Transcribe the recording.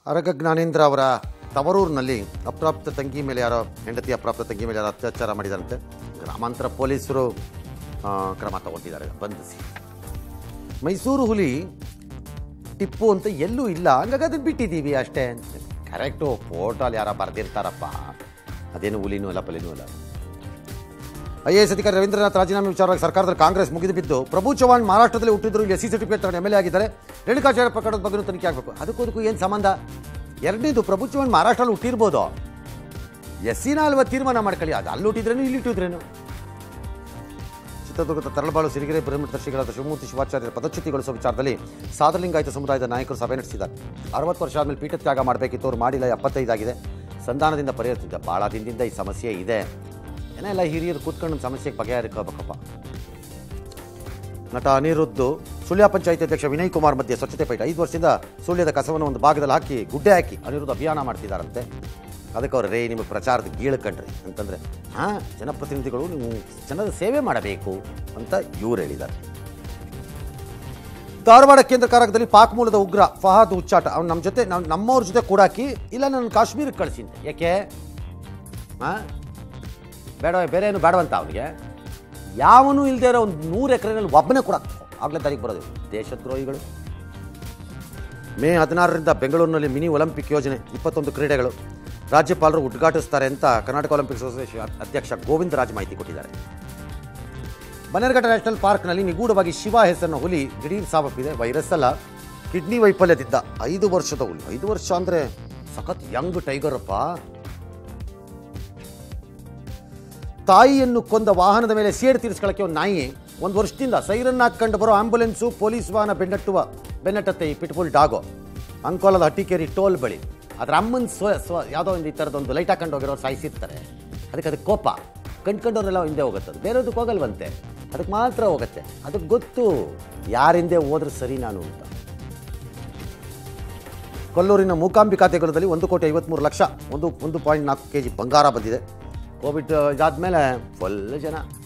ಅರಗ ಜ್ಞಾನೇಂದ್ರ ಅವರ ತವರೂರಿನಲ್ಲಿ ಅಪ್ರಾಪ್ತ ತಂಗಿ ಮೇಲೆ ಯಾರೋ ಹೆಂಡತಿ ಅಪ್ರಾಪ್ತ ತಂಗಿ ಮೇಲೆ ಯಾರೋ ಅತ್ಯಾಚಾರ ಮಾಡಿದಾರಂತೆ ಗ್ರಾಮಾಂತರ ಪೊಲೀಸರು ಆ, ಕ್ರಮ ತಗೊಂಡಿದ್ದಾರೆ ಬಂಧಿಸಿ ಮೈಸೂರು ಹುಲಿ ಟಿಪ್ಪು ಅಂತ ಎಲ್ಲೂ ಇಲ್ಲ ಹಂಗಾಗಿ ಅದನ್ನು ಬಿಟ್ಟಿದ್ದೀವಿ ಅಷ್ಟೇ ಕರೆಕ್ಟು ಫೋಟೋಲ್ಲಿ ಯಾರ ಬರೆದಿರ್ತಾರಪ್ಪ ಅದೇನು ಹುಲಿನೂ ಅಲ್ಲ ಪಲಿನೂ ಅಲ್ಲ ಐ ಎ ಎಸ್ ಅಧಿಕಾರಿ ರವೀಂದ್ರನಾಥ್ ರಾಜೀನಾಮೆ ವಿಚಾರವಾಗಿ ಸರ್ಕಾರದಲ್ಲಿ ಕಾಂಗ್ರೆಸ್ ಮುಗಿದು ಬಿದ್ದು ಪ್ರಭು ಚವ್ಹಾಣ್ ಮಹಾರಾಷ್ಟ್ರದಲ್ಲಿ ಹುಟ್ಟಿದ್ರು ಇಲ್ಲಿ ಎಸ್ ಸಿ ಸರ್ಟಿಫಿಕೇಟ್ ತಗೊಂಡು ಎಮ್ ಎಲ್ ಎ ಆಗಿದ್ದಾರೆ ರೇಣುಕಾಚಾರ್ಯ ಪ್ರಕರಣದ ಬಗ್ಗೆ ತನಿಖೆ ಆಗಬೇಕು ಅದಕ್ಕೂ ಅದಕ್ಕೂ ಏನು ಸಂಬಂಧ ಎರಡನೇದು ಪ್ರಭು ಚವ್ಹಾಣ್ ಮಹಾರಾಷ್ಟ್ರಲ್ಲಿ ಹುಟ್ಟಿರ್ಬೋದು ಎಸ್ ಸಿನ ಅಲ್ವಾ ತೀರ್ಮಾನ ಮಾಡ್ಕೊಳ್ಳಿ ಅದು ಅಲ್ಲಿ ಹುಟ್ಟಿದ್ರೇನು ಇಲ್ಲಿ ಹುಟ್ಟಿದ್ರೇನು ಚಿತ್ರದುರ್ಗದ ತರಳಬಾಳು ಸಿರಿಗೆರೆ ಬ್ರಹ್ಮದರ್ಶಿಗಳಾದ ಶಿವಮೂರ್ತಿ ಶಿವಾಚಾರ್ಯರ ಪದಚ್ಯುತಿಗೊಳಿಸುವ ವಿಚಾರದಲ್ಲಿ ಸಾದರಲಿಂಗಾಯತ ಸಮುದಾಯದ ನಾಯಕರು ಸಭೆ ನಡೆಸಿದ್ದಾರೆ ಅರವತ್ತು ವರ್ಷ ಆದಮೇಲೆ ಪೀಠ ತ್ಯಾಗ ಮಾಡಬೇಕಿತ್ತು ಅವ್ರು ಮಾಡಿಲ್ಲ ಎಪ್ಪತ್ತೈದಾಗಿದೆ ಸಂಧಾನದಿಂದ ಪರಿಹರಿಸಿದ್ದ ಭಾಳ ದಿನದಿಂದ ಈ ಸಮಸ್ಯೆ ಇದೆ ಏನೆಲ್ಲ ಹಿರಿಯರು ಕೂತ್ಕೊಂಡು ಸಮಸ್ಯೆಗೆ ಬಗೆಹರಿಕೋಬೇಕಪ್ಪ ನಟ ಅನಿರುದ್ಧು ಸುಳ್ಯ ಪಂಚಾಯತಿ ಅಧ್ಯಕ್ಷ ವಿನಯ್ ಕುಮಾರ್ ಮಧ್ಯೆ ಸ್ವಚ್ಛತೆ ಪೈಠ ಐದು ವರ್ಷದಿಂದ ಸುಳ್ಯದ ಕಸವನ್ನು ಒಂದು ಭಾಗದಲ್ಲಿ ಹಾಕಿ ಗುಡ್ಡೆ ಹಾಕಿ ಅನಿರುದ್ಧ ಅಭಿಯಾನ ಮಾಡ್ತಿದ್ದಾರಂತೆ ಅದಕ್ಕೆ ಅವ್ರು ರೇ ನಿಮಗೆ ಪ್ರಚಾರದ ಗೀಳು ಕಣ್ರಿ ಅಂತಂದರೆ ಹಾಂ ಜನಪ್ರತಿನಿಧಿಗಳು ನೀವು ಜನರ ಸೇವೆ ಮಾಡಬೇಕು ಅಂತ ಇವ್ರು ಹೇಳಿದ್ದಾರೆ ಧಾರವಾಡ ಕೇಂದ್ರ ಕಾರಕದಲ್ಲಿ ಪಾಕ್ ಮೂಲದ ಉಗ್ರ ಫಹಾದ್ ಹುಚ್ಚಾಟ ಅವ್ನು ನಮ್ಮ ಜೊತೆ ನಾವು ನಮ್ಮವ್ರ ಜೊತೆ ಕೂಡಾಕಿ ಇಲ್ಲ ನನ್ನ ಕಾಶ್ಮೀರಕ್ಕೆ ಕಳಿಸಿದ್ದೆ ಯಾಕೆ ಹಾಂ ಬೇಡ ಬೇರೆ ಏನು ಬೇಡವಂತ ಅವನಿಗೆ ಯಾವನೂ ಇಲ್ಲದೆ ಇರೋ ಒಂದು ನೂರು ಎಕರೆನಲ್ಲಿ ಒಬ್ಬನೇ ಕೂಡ ಆಗಲೇ ತಾರೀಕು ಬರೋದು ದೇಶದ್ರೋಹಿಗಳು ಮೇ ಹದಿನಾರರಿಂದ ಬೆಂಗಳೂರಿನಲ್ಲಿ ಮಿನಿ ಒಲಿಂಪಿಕ್ ಯೋಜನೆ ಇಪ್ಪತ್ತೊಂದು ಕ್ರೀಡೆಗಳು ರಾಜ್ಯಪಾಲರು ಉದ್ಘಾಟಿಸ್ತಾರೆ ಅಂತ ಕರ್ನಾಟಕ ಒಲಿಂಪಿಕ್ಸ್ ಅಸೋಸಿಯೇಷನ್ ಅಧ್ಯಕ್ಷ ಗೋವಿಂದ ರಾಜ್ ಮಾಹಿತಿ ಕೊಟ್ಟಿದ್ದಾರೆ ಬನ್ನೇರುಘಟ್ಟ ನ್ಯಾಷನಲ್ ಪಾರ್ಕ್ನಲ್ಲಿ ನಿಗೂಢವಾಗಿ ಶಿವ ಹೆಸರಿನ ಹುಲಿ ದಿಢೀರ್ ಸಾವಪ್ಪಿದೆ ವೈರಸ್ ಅಲ್ಲ ಕಿಡ್ನಿ ವೈಫಲ್ಯದಿಂದ ಐದು ವರ್ಷದ ಹುಲಿ ಐದು ವರ್ಷ ಅಂದರೆ ಸಖತ್ ಯಂಗ್ ಟೈಗರಪ್ಪ ತಾಯಿಯನ್ನು ಕೊಂದ ವಾಹನದ ಮೇಲೆ ಸೇಡು ತೀರಿಸ್ಕೊಳ್ಳೋಕ್ಕೆ ಒಂದು ನಾಯಿ ಒಂದು ವರ್ಷದಿಂದ ಸೈರನ್ ಹಾಕ್ಕೊಂಡು ಬರೋ ಆಂಬುಲೆನ್ಸು ಪೊಲೀಸ್ ವಾಹನ ಬೆನ್ನಟ್ಟುವ ಬೆನ್ನಟ್ಟತ್ತೆ ಈ ಪಿಟ್ಬುಲ್ ಡಾಗು ಅಂಕೋಲದ ಹಟ್ಟಿಕೇರಿ ಟೋಲ್ ಬಳಿ ಅದ್ರ ಅಮ್ಮನ ಸ್ವ ಸ್ವ ಯಾವುದೋ ಒಂದು ಈ ಥರದೊಂದು ಲೈಟ್ ಹಾಕೊಂಡು ಹೋಗಿರೋ ಸಾಯಿಸಿರ್ತಾರೆ ಅದಕ್ಕೆ ಅದಕ್ಕೆ ಕೋಪ ಕಂಡ್ಕೊಂಡವ್ರೆಲ್ಲ ಹಿಂದೆ ಹೋಗುತ್ತೆ ಅದು ಬೇರೆದಕ್ಕೆ ಹೋಗಲ್ವಂತೆ ಅದಕ್ಕೆ ಮಾತ್ರ ಹೋಗುತ್ತೆ ಅದಕ್ಕೆ ಗೊತ್ತು ಯಾರ ಹಿಂದೆ ಹೋದ್ರೆ ಸರಿ ನಾನು ಅಂತ ಕೊಲ್ಲೂರಿನ ಮೂಕಾಂಬಿಕಾ ದೇಗುಲದಲ್ಲಿ ಒಂದು ಕೋಟಿ ಐವತ್ತ್ಮೂರು ಲಕ್ಷ ಒಂದು ಒಂದು ಪಾಯಿಂಟ್ ನಾಲ್ಕು ಕೆ ಜಿ ಬಂಗಾರ ಬಂದಿದೆ ಕೋವಿಡ್ ಇದಾದಮೇಲೆ ಫುಲ್ ಜನ